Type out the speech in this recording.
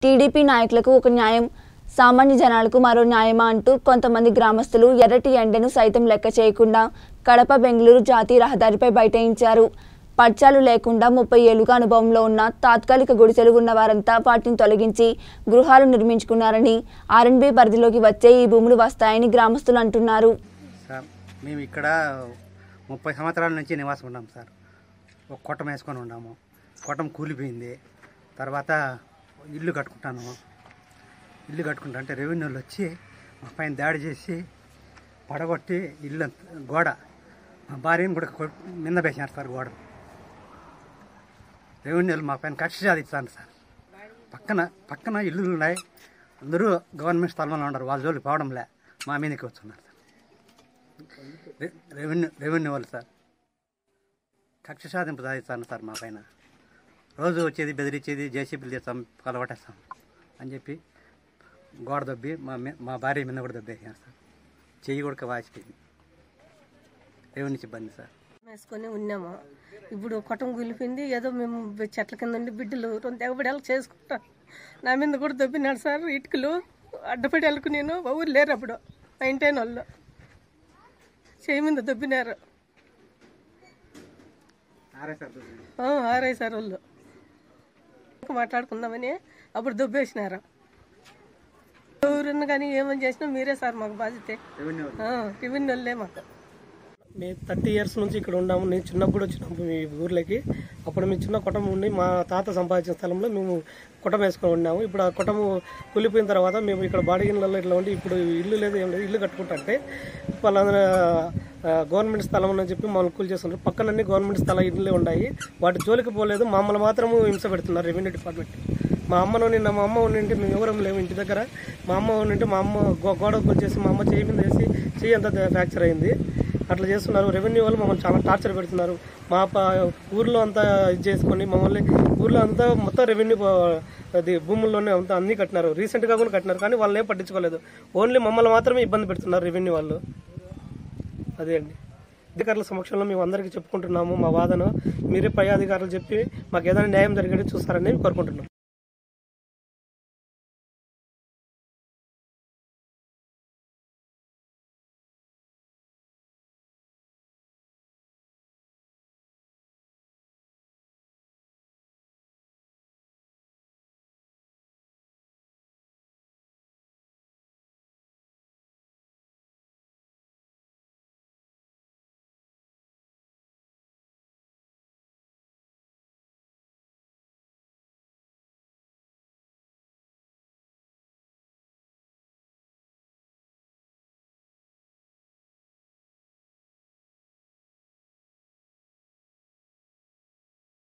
TDP నాయకులకు ఒక న్యాయం సామాన్య జనాలకు మరో న్యాయమా అంటూ కొంతమంది గ్రామస్తులు ఎర్రటి ఎండను సైతం లెక్క చేయకుండా కడప బెంగళూరు జాతీయ రహదారిపై బైఠాయించారు పర్చాలు లేకుండా ముప్పై ఏళ్లుగా అనుభవంలో ఉన్న తాత్కాలిక గుడిసెలు ఉన్న వారంతా వాటిని తొలగించి గృహాలు నిర్మించుకున్నారని ఆర్ఎన్బి పరిధిలోకి వచ్చే ఈ భూములు వస్తాయని గ్రామస్తులు అంటున్నారు సార్ మేము ఇక్కడ ముప్పై సంవత్సరాల నుంచి నివాసం ఉన్నాం సార్ ఒక కొట్టం వేసుకొని ఉన్నాము కొట్టం కూలిపోయింది తర్వాత ఇల్లు కట్టుకుంటాను ఇల్లు కట్టుకుంటా అంటే రెవెన్యూలు వచ్చి మా పైన దాడి చేసి పడగొట్టి ఇల్లు అంత- గోడ మా భార్యను కూడా కొట్- మింద వేసినారు సార్ గోడ రెవెన్యూలు మా పైన కక్ష సాధిస్తాను సార్ పక్కన పక్కన ఇల్లులు ఉన్నాయి అందరూ గవర్నమెంట్ స్థలంలో ఉన్నారు వాళ్ళ జోలికి పోవడంలే మా మీదకి వస్తున్నారు సార్ రె- రెవెన్యూ రెవెన్యూ వాళ్ళు సార్ కక్ష సాధింపు సాధిస్తాను సార్ మా పైన రోజు వచ్చేది బెదిరించేది జేసీబీలు చేస్తాం కలవటేస్తాం అని చెప్పి గోడ దొబ్బి మా మీ- మా భార్య మీద కూడా దొబ్బేసాను సార్ చెయ్యి కూడా వాసిపోయింది రెవెన్యూ సిబ్బంది సార్ వేసుకొని ఉన్నాము ఇప్పుడు కొట్టం కూలిపోయింది ఏదో మేము చెట్ల కింద ఉండి బిడ్డలు రెండు తెగబడేలా చేసుకుంటాం నా మీద కూడా దొబ్బినాడు సార్ ఇటుకలు అడ్డపడి వెళ్ళకు నేను ఊరు లేరు అప్పుడు నైన్టీన్ వాళ్ళు చేయి మీద దొబ్బినారు ఆ, ఆర్ఐ సార్ వాళ్ళు మాట్లాడుకుందామని అప్పుడు దొబ్బేసినారు ఎవరన్నా కానీ ఏమని చేసినా మీరే సార్ మాకు బాధ్యత రెవెన్యూ టిఫిన్ వాళ్ళే మాకు మేము థర్టీ ఇయర్స్ నుంచి ఇక్కడ ఉన్నాము నేను చిన్నప్పుడు వచ్చినప్పుడు మీ ఊర్లోకి అప్పుడు మేము చిన్న కుటుంబం ఉండి మా తాత సంపాదించిన స్థలంలో మేము కుటం వేసుకొని ఉన్నాము ఇప్పుడు ఆ కుటము కూలిపోయిన తర్వాత మేము ఇక్కడ బాడిగిన్లలో ఇట్లా ఉండి ఇప్పుడు ఇల్లు లేదు ఏం లేదు ఇల్లు కట్టుకుంటుంటే వాళ్ళందరూ గవర్నమెంట్ స్థలం అని చెప్పి మమ్మల్ని కూలి చేస్తున్నారు పక్కనన్నీ గవర్నమెంట్ స్థలం ఇల్లు ఉన్నాయి వాటి జోలికి పోలేదు మమ్మల్ని మాత్రము హింస పెడుతున్నారు రెవెన్యూ డిపార్ట్మెంట్ మా అమ్మను నిన్న మా అమ్మ ఉండింటే మేము ఎవరం లేవు ఇంటి దగ్గర మా అమ్మ ఉండింటే మా అమ్మ గో- గోడకు వచ్చేసి మా అమ్మ చేయి మీద వేసి చెయ్యి అంతా ఫ్రాక్చర్ అయింది అట్లా చేస్తున్నారు రెవెన్యూ వాళ్ళు మమ్మల్ని చాలా టార్చర్ పెడుతున్నారు మా ప- ఊర్లో అంతా ఇది చేసుకొని మమ్మల్ని ఊర్లో అంతా మొత్తం రెవెన్యూ అది భూముల్లోనే అంతా అన్ని కట్టినారు రీసెంట్గా కూడా కట్టినారు కానీ వాళ్ళని ఏం పట్టించుకోలేదు ఓన్లీ మమ్మల్ని మాత్రమే ఇబ్బంది పెడుతున్నారు రెవెన్యూ వాళ్ళు అదే అండి అధికారుల సమక్షంలో మేము అందరికీ చెప్పుకుంటున్నాము మా వాదన మీరే పై అధికారులు చెప్పి మాకు ఏదైనా న్యాయం జరిగేది చూస్తారని కోరుకుంటున్నాం